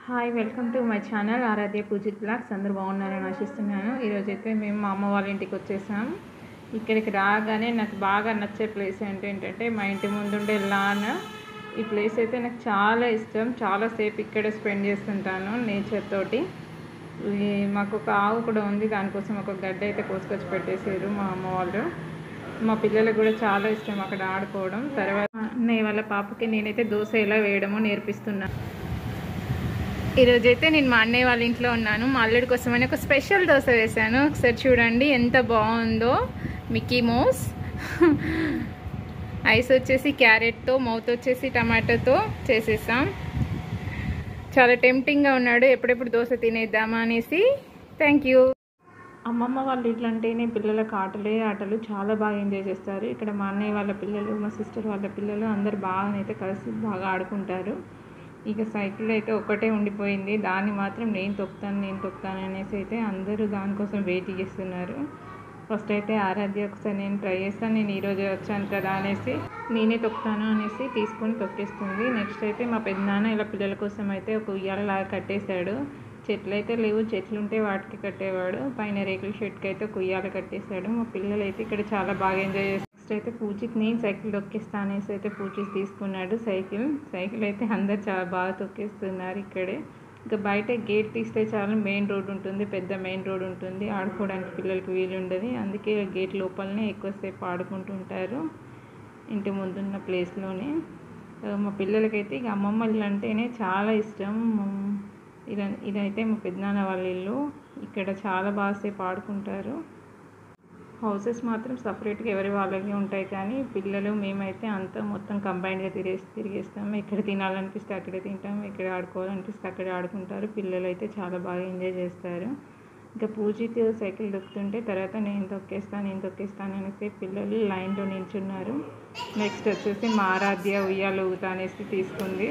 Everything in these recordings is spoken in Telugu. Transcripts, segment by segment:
hi welcome to my channel Aaradhya Poojith blogs అందరూ బాగున్నారని ఆశిస్తున్నాను ఈరోజు అయితే మేము మా అమ్మ వాళ్ళ ఇంటికి వచ్చేసాం ఇక్కడికి రాగానే నాకు బాగా నచ్చే ప్లేస్ ఏంటి ఏంటంటే మా ఇంటి ముందుండే లాన్ ఈ ప్లేస్ అయితే నాకు చాలా ఇష్టం చాలాసేపు ఇక్కడే స్పెండ్ చేస్తుంటాను నేచర్ తోటి ఈ మాకు ఒక ఆవు కూడా ఉంది దానికోసం ఒక గడ్డ అయితే కోసుకొచ్చి పెట్టేసారు మా అమ్మ వాళ్ళు మా పిల్లలకు కూడా చాలా ఇష్టం అక్కడ ఆడుకోవడం తర్వాత అన్నయ్య వాళ్ళ పాపకి నేనైతే దోశ ఎలా వేయడమో నేర్పిస్తున్నాను ఈరోజు అయితే నేను మా అన్నయ్య వాళ్ళ ఇంట్లో ఉన్నాను మా అల్లుడి కోసమని ఒక స్పెషల్ దోశ వేశాను ఒకసారి చూడండి ఎంత బాగుందో మిక్కీ మౌస్ ఐస్ వచ్చేసి క్యారెట్తో మౌత్ వచ్చేసి టమాటోతో చేసేసాం చాలా టెంప్టింగ్గా ఉన్నాడు ఎప్పుడెప్పుడు దోశ తినేద్దామా అనేసి థ్యాంక్ యూ అమ్మమ్మ వాళ్ళ ఇట్లా అంటేనే పిల్లలకు ఆటలే ఆటలు చాలా బాగా ఎంజాయ్ చేస్తారు ఇక్కడ మా అన్నయ్య వాళ్ళ పిల్లలు మా సిస్టర్ వాళ్ళ పిల్లలు అందరు బాగానైతే కలిసి బాగా ఆడుకుంటారు ఇక సైకిల్ అయితే ఒక్కటే ఉండిపోయింది దాన్ని మాత్రం నేను తొక్కుతాను నేను తొక్కుతాను అనేసి అయితే అందరూ దానికోసం వెయిట్ చేస్తున్నారు ఫస్ట్ అయితే ఆరాధ్య ఒకసారి నేను ట్రై చేస్తాను నేను ఈరోజే వచ్చాను కదా అనేసి నేనే తొక్కుతాను అనేసి తీసుకొని తొక్కేస్తుంది నెక్స్ట్ అయితే మా పెద్దనాన్న ఇలా పిల్లల కోసం అయితే ఒక ఉయ్యాలలాగా కట్టేశాడు చెట్లు అయితే లేవు చెట్లు ఉంటే వాటికి కట్టేవాడు పైన రేకుల షెడ్కి అయితే ఒక ఉయ్యాల కట్టేశాడు మా పిల్లలు అయితే ఇక్కడ చాలా బాగా ఎంజాయ్ చేస్తారు నెక్స్ట్ అయితే పూచికి నేను సైకిల్ తొక్కిస్తా అనేసి అయితే పూచికి తీసుకున్నాడు సైకిల్ సైకిల్ అయితే అందరు చాలా బాగా తొక్కేస్తున్నారు ఇక్కడే ఇంకా బయట గేట్ తీస్తే చాలా మెయిన్ రోడ్ ఉంటుంది పెద్ద మెయిన్ రోడ్ ఉంటుంది ఆడుకోవడానికి పిల్లలకి వీలు ఉండదు అందుకే గేట్ లోపలనే ఎక్కువసేపు ఆడుకుంటుంటారు ఇంటి ముందున్న ప్లేస్లోనే మా పిల్లలకైతే ఇక అమ్మమ్మ ఇల్లు అంటేనే చాలా ఇష్టం ఇలా ఇదైతే మా పెద్దనాన్న వాళ్ళ ఇల్లు ఇక్కడ చాలా బాగాసేపు ఆడుకుంటారు హౌసెస్ మాత్రం సపరేట్గా ఎవరి వాళ్ళకి ఉంటాయి కానీ పిల్లలు మేమైతే అంతా మొత్తం కంబైన్డ్గా తిరిగేసి తిరిగేస్తాము ఎక్కడ తినాలనిపిస్తే అక్కడే తింటాము ఎక్కడ ఆడుకోవాలనిపిస్తే అక్కడే ఆడుకుంటారు పిల్లలు అయితే చాలా బాగా ఎంజాయ్ చేస్తారు ఇంకా పూజిత్ సైకిల్ దొక్కుతుంటే తర్వాత నేను తొక్కేస్తాను నేను తొక్కేస్తాను అనేసి పిల్లలు లైన్లో నిల్చున్నారు నెక్స్ట్ వచ్చేసి మా ఆరాధ్య ఉయ్యాలు ఊగుతా అనేసి తీసుకుంది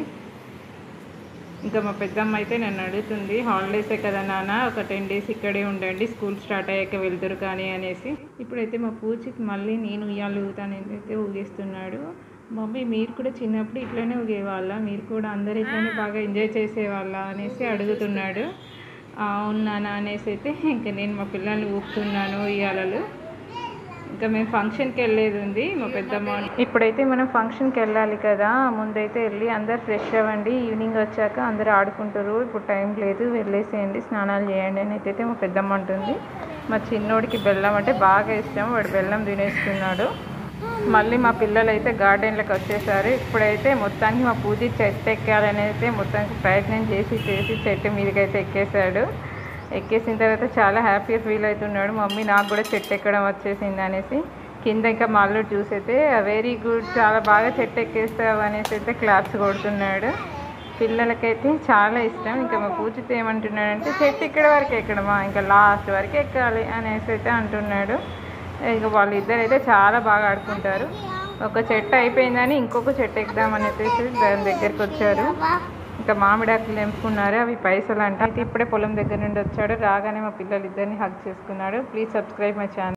ఇంకా మా పెద్దమ్మ అయితే నన్ను అడుగుతుంది హాలిడేసే కదా నాన్న ఒక టెన్ డేస్ ఇక్కడే ఉండండి స్కూల్ స్టార్ట్ అయ్యాక వెళ్తారు కానీ అనేసి ఇప్పుడైతే మా పూచికి మళ్ళీ నేను ఉయ్యాలు ఊగుతాను అయితే ఊగేస్తున్నాడు మమ్మీ మీరు కూడా చిన్నప్పుడు ఇట్లనే ఊగేవాళ్ళ మీరు కూడా అందరు ఇట్లనే బాగా ఎంజాయ్ చేసేవాళ్ళ అనేసి అడుగుతున్నాడు అవునానా అనేసి అయితే ఇంకా నేను మా పిల్లల్ని ఊపుతున్నాను ఉయ్యాలలు ఇంకా మేము ఫంక్షన్కి వెళ్ళేది ఉంది మా పెద్దమ్మ ఇప్పుడైతే మనం ఫంక్షన్కి వెళ్ళాలి కదా ముందైతే వెళ్ళి అందరు ఫ్రెష్ అవ్వండి ఈవినింగ్ వచ్చాక అందరు ఆడుకుంటారు ఇప్పుడు టైం లేదు వెళ్ళేసేయండి స్నానాలు చేయండి అని అయితే మా పెద్దమ్మ అంటుంది మా చిన్నోడికి బెల్లం అంటే బాగా ఇష్టం వాడు బెల్లం తినేస్తున్నాడు మళ్ళీ మా పిల్లలు అయితే గార్డెన్లోకి వచ్చేసారు ఇప్పుడైతే మొత్తానికి మా పూజ చెట్టు ఎక్కాలని అయితే మొత్తానికి ప్రయత్నం చేసి చేసి చెట్టు మీదకైతే ఎక్కేశాడు ఎక్కేసిన తర్వాత చాలా హ్యాపీగా ఫీల్ అవుతున్నాడు మమ్మీ నాకు కూడా చెట్టు ఎక్కడం వచ్చేసింది అనేసి కింద ఇంకా మా అల్లుడు చూసైతే వెరీ గుడ్ చాలా బాగా చెట్టు ఎక్కేస్తావు అనేసి అయితే క్లాప్స్ కొడుతున్నాడు పిల్లలకైతే చాలా ఇష్టం ఇంకా మా పూజతో ఏమంటున్నాడంటే చెట్టు ఇక్కడ వరకు ఎక్కడమా ఇంకా లాస్ట్ వరకు ఎక్కాలి అనేసి అయితే అంటున్నాడు ఇక వాళ్ళిద్దరు అయితే చాలా బాగా ఆడుకుంటారు ఒక చెట్టు అయిపోయిందని ఇంకొక చెట్టు ఎక్కుదామని అయితే దాని దగ్గరికి వచ్చారు ఇంకా మామిడాకులు తెంపుకున్నారు అవి పైసలు అంటే అయితే ఇప్పుడే పొలం దగ్గర నుండి వచ్చాడు రాగానే మా పిల్లలు ఇద్దరిని హక్ చేసుకున్నాడు ప్లీజ్ సబ్స్క్రైబ్ మై ఛానల్